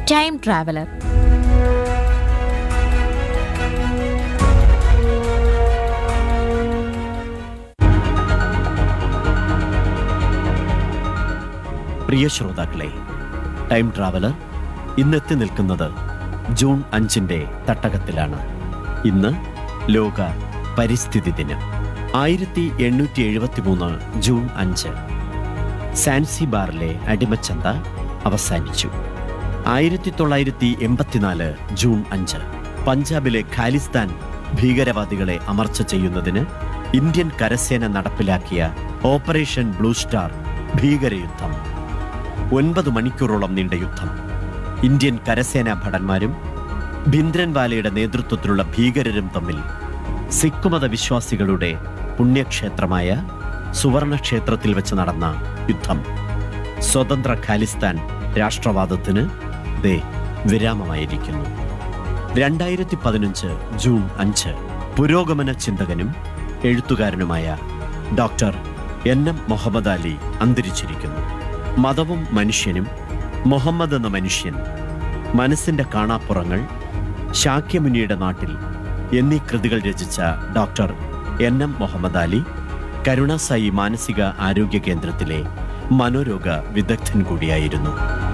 time traveller പ്രിയ ശ്രോതാക്കളെ time traveller ഇന്നെത്തി നിൽക്കുന്നത് June അഞ്ചിന്റെ തട്ടകത്തിലാണ് ഇന്ന് ലോക പരിസ്ഥിതി ദിനം ആയിരത്തി എണ്ണൂറ്റി എഴുപത്തി മൂന്ന് ജൂൺ അഞ്ച് സാൻസിബാറിലെ അടിമച്ചന്ത അവസാനിച്ചു ആയിരത്തി തൊള്ളായിരത്തി എൺപത്തിനാല് ജൂൺ അഞ്ച് പഞ്ചാബിലെ ഖാലിസ്ഥാൻ ഭീകരവാദികളെ അമർച്ച ചെയ്യുന്നതിന് ഇന്ത്യൻ കരസേന നടപ്പിലാക്കിയ ഓപ്പറേഷൻ ബ്ലൂ സ്റ്റാർ ഭീകരയുദ്ധം ഒൻപത് മണിക്കൂറോളം നീണ്ട യുദ്ധം ഇന്ത്യൻ കരസേനാ ഭടന്മാരും ഭിന്ദ്രൻവാലയുടെ നേതൃത്വത്തിലുള്ള ഭീകരരും തമ്മിൽ സിഖ് മത വിശ്വാസികളുടെ പുണ്യക്ഷേത്രമായ സുവർണ ക്ഷേത്രത്തിൽ വെച്ച് നടന്ന യുദ്ധം സ്വതന്ത്ര ഖാലിസ്ഥാൻ രാഷ്ട്രവാദത്തിന് ദേ വിരാമമായിരിക്കുന്നു രണ്ടായിരത്തി പതിനഞ്ച് ജൂൺ അഞ്ച് പുരോഗമന ചിന്തകനും എഴുത്തുകാരനുമായ doctor N M Muhammad Ali അന്തരിച്ചിരിക്കുന്നു മതവും മനുഷ്യനും മുഹമ്മദ് എന്ന മനുഷ്യൻ മനസ്സിന്റെ കാണാപ്പുറങ്ങൾ ശാക്യമുനിയുടെ നാട്ടിൽ എന്നീ കൃതികൾ രചിച്ച doctor N M Muhammad Ali കരുണാസായി മാനസിക ആരോഗ്യ കേന്ദ്രത്തിലെ മനോരോഗ വിദഗ്ധൻ കൂടിയായിരുന്നു